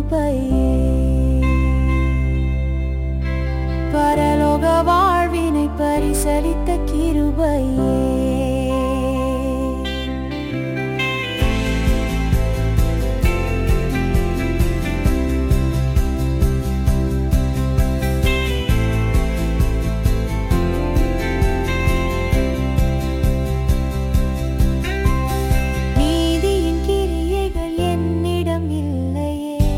கிருபையே பரலோக வாழ்வினை பரிசளித்த கிருபையே நீதியின் கிரியைகள் என்னிடம் இல்லையே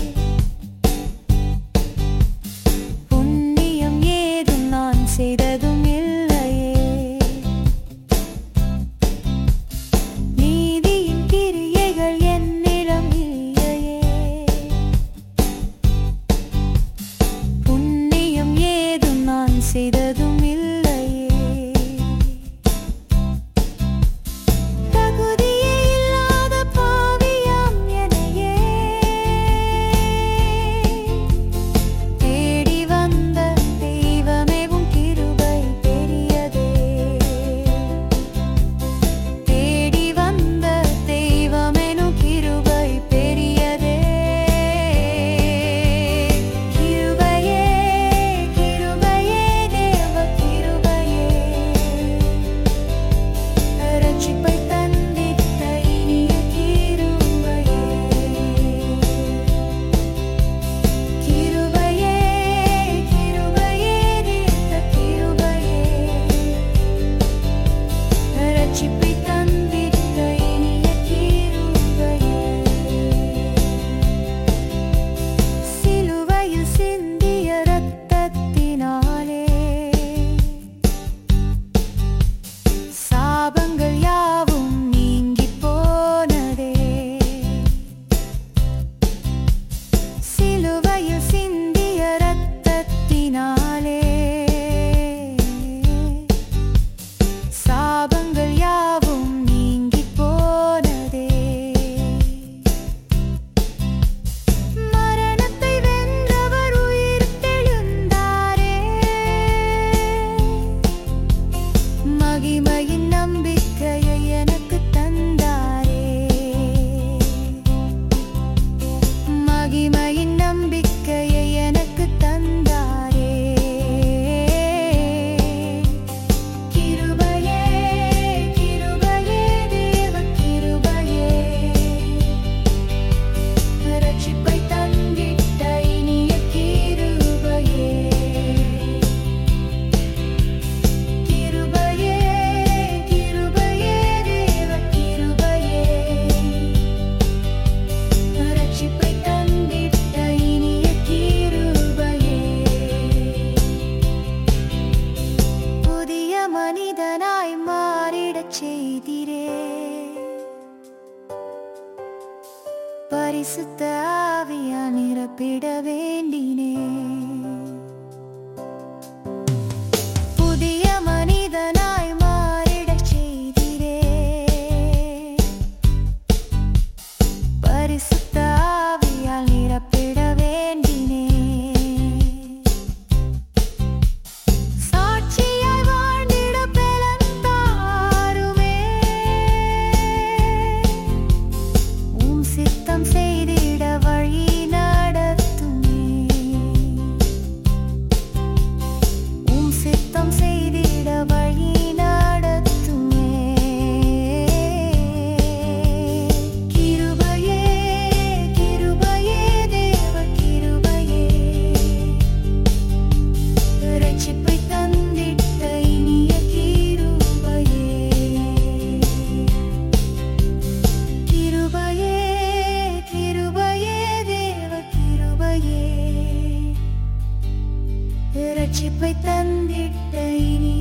புண்ணியம் ஏதும் நான் செய்ததும் இல்லையே நீதியின் கிரியைகள் என்னிடம் இல்லையே புண்ணியம் ஏதும் நான் செய்ததும் இல்லையே தகுதியே இல்லாத பாவியாம் என்னையே தேடி வந்த தெய்வமே உன் கிருபை பெரியதே தேடி வந்த தெய்வமெனும் கிருபை பெரியதே கிருபையே கிருபையே தேவ கிருபையே ரட்சிப்பை தந்திட்ட இனிய கிருபையே கிருபையே கிருபையே தீர்த்த கிருபையே ரட்சிப்பை தந்திட்ட இனிய கிருபையே சிலுவையில் சிந்திய ரத்தத்தினாலே சாபங்கள் யாவும் நீங்கிப் போனதே சிலுவையில் சிந்திய ரத்தத்தினாலே சாபங்கள் யாவும் நீங்கிப் போனதே மரணத்தை வென்றவர் உயிர்த்தெழுந்தாரே மகிமையின் நம்பிக்கையை எனக்கு தந்தாரே மகிமையின் நம்பிக்கையை எனக்கு தந்தாரே கிருபையே கிருபையே தேவ கிருபையே ரட்சிப்பை தந்திட்ட இனிய கிருபையே கிருபையே கிருபையே தேவ கிருபையே ரட்சிப்பை தந்திட்ட இனிய கிருபையே புதிய மனிதனாய் மாறிடச் செய்திரே பரிசுத்த ஆவியா நிரப்பிட வேண்டினே புதிய மனிதனாய் மாறிடச் செய்திரே பரிசுத்த ஆவியால் நிரப்பிட வேண்டினே சாட்சியாய் வாழ்ந்திட பலன் தாருமே உம் சித்தம் செய்திட வழி நடத்துமே உம் சித்தம் செய்திட வழி நடத்துமே கிருபையே கிருபையே தேவ கிருபையே ரட்சிப்பை தந்திட்ட இனிய கிருபையே கிருபையே கிருபையே தேவ கிருபையே ரட்சிப்பை தந்திட்ட இனிய